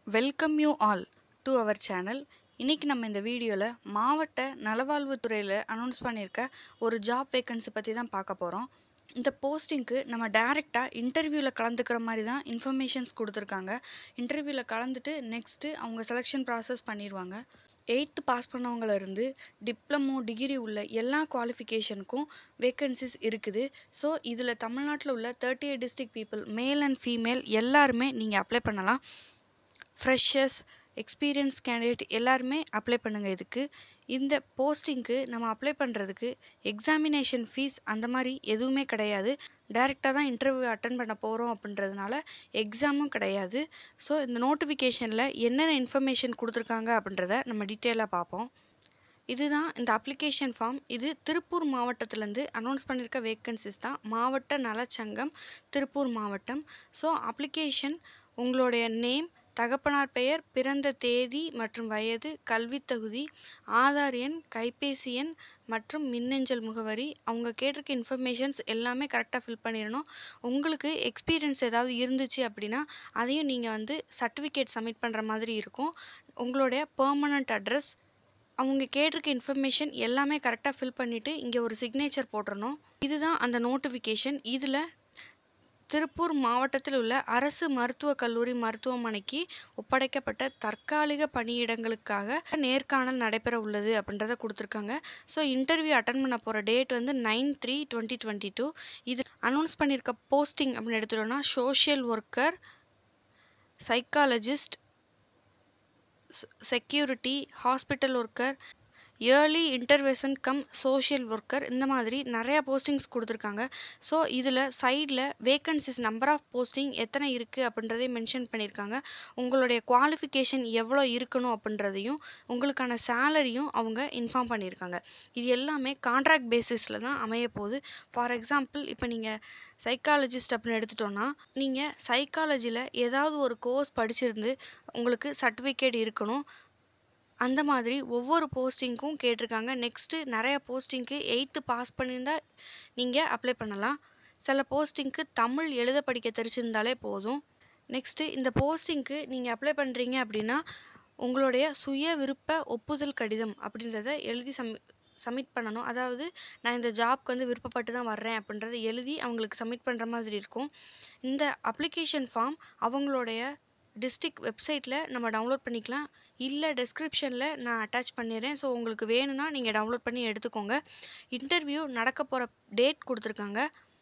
welcome you all to our channel இன்றைக்கி நம்ம இந்த வீடியோவில் மாவட்ட நலவாழ்வுத்துறையில் அனௌன்ஸ் பண்ணியிருக்க ஒரு ஜாப் வேக்கன்சி பற்றி தான் பார்க்க போகிறோம் இந்த போஸ்டிங்க்கு நம்ம டைரெக்டாக இன்டர்வியூவில் கலந்துக்கிற மாதிரி தான் இன்ஃபர்மேஷன்ஸ் கொடுத்துருக்காங்க இன்டர்வியூவில் கலந்துட்டு நெக்ஸ்ட்டு அவங்க செலெக்ஷன் ப்ராசஸ் பண்ணிடுவாங்க எயித்து பாஸ் பண்ணவங்கள இருந்து டிப்ளமோ டிகிரி உள்ள எல்லா குவாலிஃபிகேஷனுக்கும் வேக்கன்சிஸ் இருக்குது ஸோ இதில் தமிழ்நாட்டில் உள்ள thirty eight district people male and female எல்லாருமே நீங்கள் அப்ளை பண்ணலாம் ஃப்ரெஷர்ஸ் எக்ஸ்பீரியன்ஸ் கேண்டிடேட் எல்லாருமே அப்ளை பண்ணுங்கள் இதுக்கு இந்த போஸ்டிங்க்கு நம்ம அப்ளை பண்ணுறதுக்கு எக்ஸாமினேஷன் ஃபீஸ் அந்த மாதிரி எதுவுமே கிடையாது டைரெக்டாக தான் இன்டர்வியூ அட்டன் பண்ண போகிறோம் அப்படின்றதுனால எக்ஸாமும் கிடையாது ஸோ இந்த நோட்டிஃபிகேஷனில் என்னென்ன இன்ஃபர்மேஷன் கொடுத்துருக்காங்க அப்படின்றத நம்ம டீட்டெயிலாக பார்ப்போம் இதுதான் இந்த அப்ளிகேஷன் ஃபார்ம் இது திருப்பூர் மாவட்டத்திலேருந்து அனௌன்ஸ் பண்ணியிருக்க வேக்கன்சிஸ் தான் மாவட்ட நலச்சங்கம் திருப்பூர் மாவட்டம் ஸோ அப்ளிகேஷன் உங்களுடைய நேம் தகப்பனார் பெயர் பிறந்த தேதி மற்றும் வயது கல்வித் தகுதி ஆதார் எண் கைபேசி எண் மற்றும் மின்னஞ்சல் முகவரி அவங்க கேட்டிருக்க இன்ஃபர்மேஷன்ஸ் எல்லாமே கரெக்டாக ஃபில் பண்ணிடணும் உங்களுக்கு எக்ஸ்பீரியன்ஸ் ஏதாவது இருந்துச்சு அப்படின்னா அதையும் நீங்கள் வந்து சர்டிஃபிகேட் சப்மிட் பண்ணுற மாதிரி இருக்கும் உங்களுடைய பெர்மனண்ட் அட்ரஸ் அவங்க கேட்டிருக்க இன்ஃபர்மேஷன் எல்லாமே கரெக்டாக ஃபில் பண்ணிவிட்டு இங்கே ஒரு சிக்னேச்சர் போட்டுறணும் இதுதான் அந்த நோட்டிஃபிகேஷன் இதில் திருப்பூர் மாவட்டத்தில் உள்ள அரசு மருத்துவக் கல்லூரி மருத்துவமனைக்கு ஒப்படைக்கப்பட்ட தற்காலிக பணியிடங்களுக்காக நேர்காணல் நடைபெற உள்ளது அப்படின்றத கொடுத்துருக்காங்க ஸோ இன்டர்வியூ அட்டன் பண்ண போகிற டேட் வந்து nine three twenty twenty two இது அனௌன்ஸ் பண்ணியிருக்க போஸ்டிங் அப்படின்னு எடுத்துட்டோம்னா social worker psychologist security hospital worker early intervention cum social worker இந்த மாதிரி நிறையா போஸ்டிங்ஸ் கொடுத்துருக்காங்க ஸோ இதில் சைடில் வேக்கன்சிஸ் நம்பர் ஆஃப் போஸ்டிங் எத்தனை இருக்குது அப்படின்றதையும் மென்ஷன் பண்ணியிருக்காங்க உங்களுடைய குவாலிஃபிகேஷன் எவ்வளோ இருக்கணும் அப்படின்றதையும் உங்களுக்கான சேலரியும் அவங்க இன்ஃபார்ம் பண்ணியிருக்காங்க இது எல்லாமே கான்ட்ராக்ட் பேசிஸில் தான் அமைய போகுது ஃபார் எக்ஸாம்பிள் இப்போ நீங்கள் சைக்காலஜிஸ்ட் அப்படின்னு எடுத்துட்டோன்னா நீங்கள் சைக்காலஜியில் ஏதாவது ஒரு கோர்ஸ் படிச்சிருந்து உங்களுக்கு சர்டிஃபிகேட் இருக்கணும் அந்த மாதிரி ஒவ்வொரு போஸ்டிங்க்கும் கேட்டிருக்காங்க நெக்ஸ்ட்டு நிறைய போஸ்டிங்க்கு எயித்து பாஸ் பண்ணியிருந்தால் நீங்கள் அப்ளை பண்ணலாம் சில போஸ்டிங்க்கு தமிழ் எழுத படிக்க தெரிச்சிருந்தாலே போதும் நெக்ஸ்ட்டு இந்த போஸ்டிங்க்கு நீங்கள் அப்ளை பண்ணுறீங்க அப்படின்னா உங்களுடைய சுய விருப்ப ஒப்புதல் கடிதம் அப்படின்றத எழுதி சம் சப்மிட் பண்ணணும் அதாவது நான் இந்த ஜாப்க்கு வந்து விருப்பப்பட்டு தான் வர்றேன் அப்படின்றத எழுதி அவங்களுக்கு சப்மிட் பண்ணுற மாதிரி இருக்கும் இந்த அப்ளிகேஷன் ஃபார்ம் அவங்களுடைய டிஸ்ட்ரிக் வெப்சைட்டில் நம்ம டவுன்லோட் பண்ணிக்கலாம் இல்லை டெஸ்கிரிப்ஷனில் நான் அட்டாச் பண்ணிடுறேன் ஸோ உங்களுக்கு வேணும்னா நீங்கள் டவுன்லோட் பண்ணி எடுத்துக்கோங்க இன்டர்வியூ நடக்க போகிற டேட் கொடுத்துருக்காங்க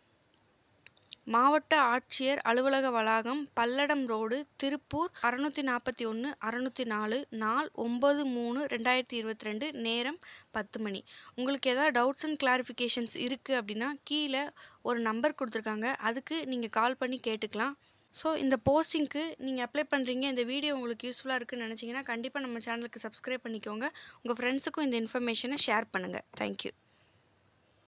மாவட்ட ஆட்சியர் அலுவலக வளாகம் பல்லடம் ரோடு திருப்பூர் அறநூற்றி நாற்பத்தி ஒன்று அறநூற்றி நாலு நாள் ஒம்பது மூணு ரெண்டாயிரத்தி இருபத்தி ரெண்டு நேரம் பத்து மணி உங்களுக்கு ஏதாவது டவுட்ஸ் அண்ட் கிளாரிஃபிகேஷன்ஸ் இருக்குது அப்படின்னா கீழே ஒரு நம்பர் கொடுத்துருக்காங்க அதுக்கு நீங்கள் கால் பண்ணி கேட்டுக்கலாம் ஸோ இந்த போஸ்டிங்க்கு நீங்கள் அப்ளை பண்ணுறீங்க இந்த வீடியோ உங்களுக்கு யூஸ்ஃபுல்லாக இருக்குன்னு நினச்சிங்கன்னா கண்டிப்பாக நம்ம சேனலுக்கு சப்ஸ்கிரைப் பண்ணிக்கோங்க உங்கள் ஃப்ரெண்ட்ஸுக்கும் இந்த இன்ஃபர்மேஷனை ஷேர் பண்ணுங்கள் தேங்க்யூ